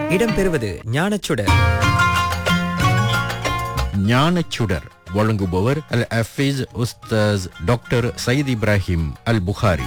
இடம்பெறுவது ஞானச்சுடர் ஞானச்சுடர் வழங்குபவர் அல் அஃபீஸ் உஸ்தாஸ் டாக்டர் சயீத் இப்ராஹிம் அல் புகாரி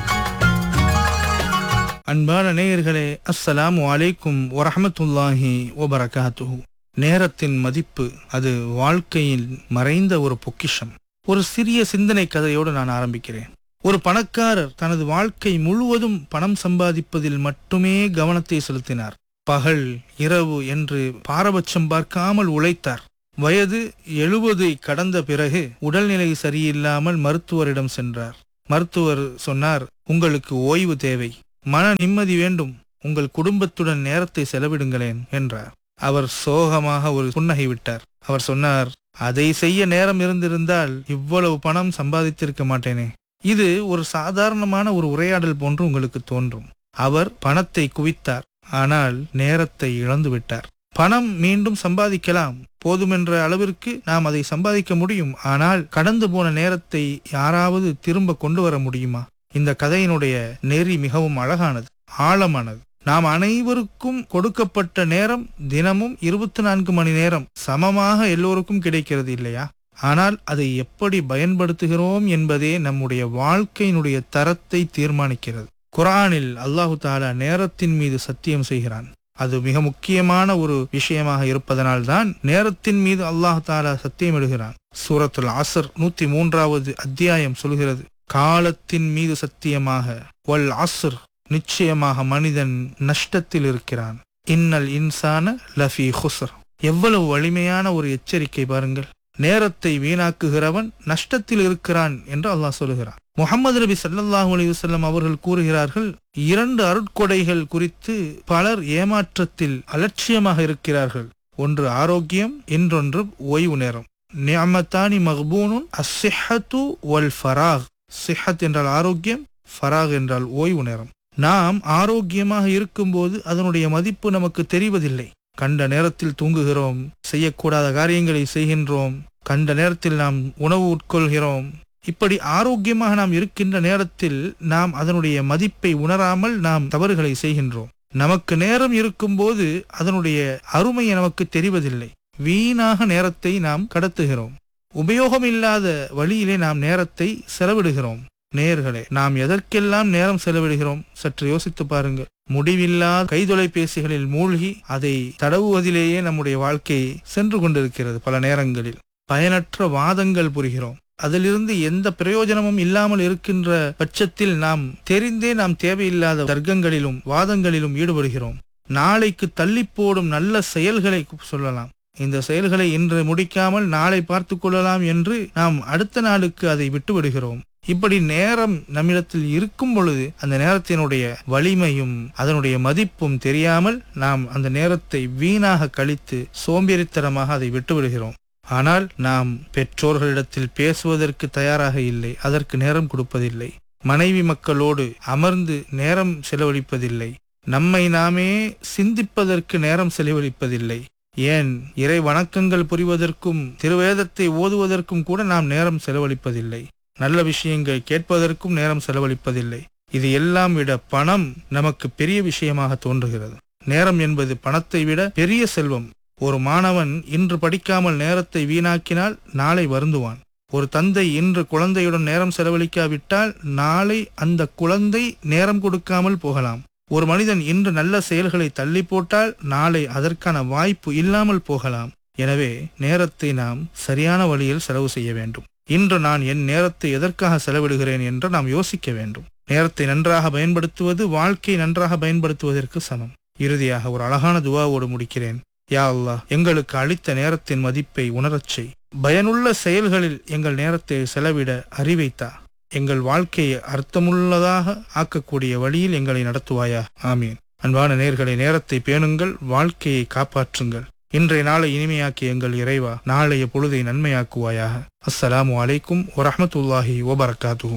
அன்பான நேயர்களே அஸ்ஸலாமு அலைக்கும் வரஹமத்துல்லாஹி வபரகாத்துஹு நேரத்தின் மதிப்பு அது வாழ்க்கையில் மறைந்த ஒரு பொக்கிஷம் ஒரு சிறிய சிந்தனை கதையோடு நான் ஆரம்பிக்கிறேன் ஒரு பணக்காரர் தனது வாழ்க்கை முழுவதும் பணம் சம்பாதிப்பதில் மட்டுமே கவனத்தை செலுத்தினார் பகல் இரவு என்று பாரபட்சம் பார்க்காமல் உழைத்தார் வயது எழுபதை கடந்த பிறகு உடல்நிலை சரியில்லாமல் மருத்துவரிடம் சென்றார் மருத்துவர் சொன்னார் உங்களுக்கு ஓய்வு தேவை மன நிம்மதி வேண்டும் உங்கள் குடும்பத்துடன் நேரத்தை செலவிடுங்களேன் என்றார் அவர் சோகமாக ஒரு புன்னகை விட்டார் அவர் சொன்னார் அதை செய்ய நேரம் இருந்திருந்தால் இவ்வளவு பணம் சம்பாதித்திருக்க மாட்டேனே இது ஒரு சாதாரணமான ஒரு உரையாடல் போன்று உங்களுக்கு தோன்றும் அவர் பணத்தை குவித்தார் ஆனால் நேரத்தை இழந்து விட்டார் பணம் மீண்டும் சம்பாதிக்கலாம் போதுமென்ற அளவிற்கு நாம் அதை சம்பாதிக்க முடியும் ஆனால் கடந்து போன நேரத்தை யாராவது திரும்ப கொண்டு வர முடியுமா இந்த கதையினுடைய நெறி மிகவும் அழகானது ஆழமானது நாம் அனைவருக்கும் கொடுக்கப்பட்ட நேரம் தினமும் இருபத்தி நான்கு மணி நேரம் சமமாக எல்லோருக்கும் கிடைக்கிறது இல்லையா ஆனால் அதை எப்படி பயன்படுத்துகிறோம் என்பதே நம்முடைய வாழ்க்கையினுடைய தரத்தை தீர்மானிக்கிறது குரானில் அல்லாஹு தாலா நேரத்தின் மீது சத்தியம் செய்கிறான் அது மிக முக்கியமான ஒரு விஷயமாக இருப்பதனால்தான் நேரத்தின் மீது அல்லாஹ் தாலா சத்தியமிடுகிறான் சூரத்துல் அசர் நூத்தி மூன்றாவது அத்தியாயம் சொல்கிறது காலத்தின் மீது சத்தியமாக வல் அஸ்ர் நிச்சயமாக மனிதன் நஷ்டத்தில் இருக்கிறான் இன்னல் இன்சான லஃபி ஹுஸ்ர் எவ்வளவு வலிமையான ஒரு எச்சரிக்கை பாருங்கள் நேரத்தை வீணாக்குகிறவன் நஷ்டத்தில் இருக்கிறான் என்று அல்லாஹ் சொல்லுகிறான் முகமது நபி சல்லல்லாஹு அலைஹி வஸல்லம் அவர்கள் கூறுகிறார்கள் இரண்டு அருட்கொடைகள் குறித்து பலர் ஏமாற்றத்தில் அலட்சியமாக இருக்கிறார்கள் ஒன்று ஆரோக்கியம் இன்னொன்று ஓய்வு நேரம் நியமத்தானி மக்பூனுன் அஸ்ஸிஹத்து வல் ஃபராக் சிஹத் என்றால் ஆரோக்கியம் ஃபராக் என்றால் ஓய்வு நேரம் நாம் ஆரோக்கியமாக இருக்கும்போது அதனுடைய மதிப்பு நமக்கு தெரிவதில்லை கண்ட நேரத்தில் தூங்குகிறோம் செய்யக்கூடாத காரியங்களை செய்கின்றோம் கண்ட நேரத்தில் நாம் உணவு உட்கொள்கிறோம் இப்படி ஆரோக்கியமாக நாம் இருக்கின்ற நேரத்தில் நாம் அதனுடைய மதிப்பை உணராமல் நாம் தவறுகளை செய்கின்றோம் நமக்கு நேரம் இருக்கும்போது அதனுடைய அருமை நமக்கு தெரிவதில்லை வீணாக நேரத்தை நாம் கடத்துகிறோம் உபயோகம் இல்லாத வழியிலே நாம் நேரத்தை செலவிடுகிறோம் நேயர்களே நாம் எதற்கெல்லாம் நேரம் செலவிடுகிறோம் சற்று யோசித்து பாருங்கள் முடிவில்லாத கைதொலைபேசிகளில் மூழ்கி அதை தடவுவதிலேயே நம்முடைய வாழ்க்கை சென்று கொண்டிருக்கிறது பல நேரங்களில் பயனற்ற வாதங்கள் புரிகிறோம் அதிலிருந்து எந்த பிரயோஜனமும் இல்லாமல் இருக்கின்ற பட்சத்தில் நாம் தெரிந்தே நாம் தேவையில்லாத தர்க்கங்களிலும் வாதங்களிலும் ஈடுபடுகிறோம் நாளைக்கு தள்ளி போடும் நல்ல செயல்களை சொல்லலாம் இந்த செயல்களை இன்று முடிக்காமல் நாளை பார்த்து கொள்ளலாம் என்று நாம் அடுத்த நாளுக்கு அதை விட்டுவிடுகிறோம் இப்படி நேரம் நம்மிடத்தில் இருக்கும் பொழுது அந்த நேரத்தினுடைய வலிமையும் அதனுடைய மதிப்பும் தெரியாமல் நாம் அந்த நேரத்தை வீணாக கழித்து சோம்பேறித்தனமாக அதை விட்டுவிடுகிறோம் ஆனால் நாம் பெற்றோர்களிடத்தில் பேசுவதற்கு தயாராக இல்லை அதற்கு நேரம் கொடுப்பதில்லை மனைவி மக்களோடு அமர்ந்து நேரம் செலவழிப்பதில்லை நம்மை நாமே சிந்திப்பதற்கு நேரம் செலவழிப்பதில்லை ஏன் இறை வணக்கங்கள் புரிவதற்கும் திருவேதத்தை ஓதுவதற்கும் கூட நாம் நேரம் செலவழிப்பதில்லை நல்ல விஷயங்கள் கேட்பதற்கும் நேரம் செலவழிப்பதில்லை இது எல்லாம் விட பணம் நமக்கு பெரிய விஷயமாக தோன்றுகிறது நேரம் என்பது பணத்தை விட பெரிய செல்வம் ஒரு மாணவன் இன்று படிக்காமல் நேரத்தை வீணாக்கினால் நாளை வருந்துவான் ஒரு தந்தை இன்று குழந்தையுடன் நேரம் செலவழிக்காவிட்டால் நாளை அந்த குழந்தை நேரம் கொடுக்காமல் போகலாம் ஒரு மனிதன் இன்று நல்ல செயல்களை தள்ளி போட்டால் நாளை அதற்கான வாய்ப்பு இல்லாமல் போகலாம் எனவே நேரத்தை நாம் சரியான வழியில் செலவு செய்ய வேண்டும் இன்று நான் என் நேரத்தை எதற்காக செலவிடுகிறேன் என்று நாம் யோசிக்க வேண்டும் நேரத்தை நன்றாக பயன்படுத்துவது வாழ்க்கை நன்றாக பயன்படுத்துவதற்கு சமம் இறுதியாக ஒரு அழகான துவாவோடு முடிக்கிறேன் யா அல்லாஹ் எங்களுக்கு அளித்த நேரத்தின் மதிப்பை உணரச் செய் பயனுள்ள செயல்களில் எங்கள் நேரத்தை செலவிட அறிவைத்தா எங்கள் வாழ்க்கையை அர்த்தமுள்ளதாக ஆக்கக்கூடிய வழியில் எங்களை நடத்துவாயா ஆமீன் அன்பான நேர்களை நேரத்தை பேணுங்கள் வாழ்க்கையை காப்பாற்றுங்கள் இன்றைய நாளை இனிமையாக்கி எங்கள் இறைவா நாளைய பொழுதை நன்மையாக்குவாயாக அஸ்ஸலாமு அலைக்கும் வரஹமத்துல்லாஹி வபரகாத்துஹு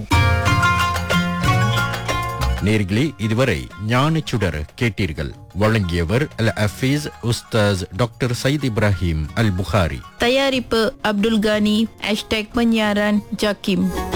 நேர்களே இதுவரை ஞானச்சுடர் கேட்டீர்கள் வழங்கியவர் அல் அஃபீஸ் உஸ்தாஸ் டாக்டர் சயீத் இப்ராஹிம் அல் புகாரி தயாரிப்பு அப்துல் கானி ஹேஷ்டேக் பன்யாரான் ஜாக்கிம்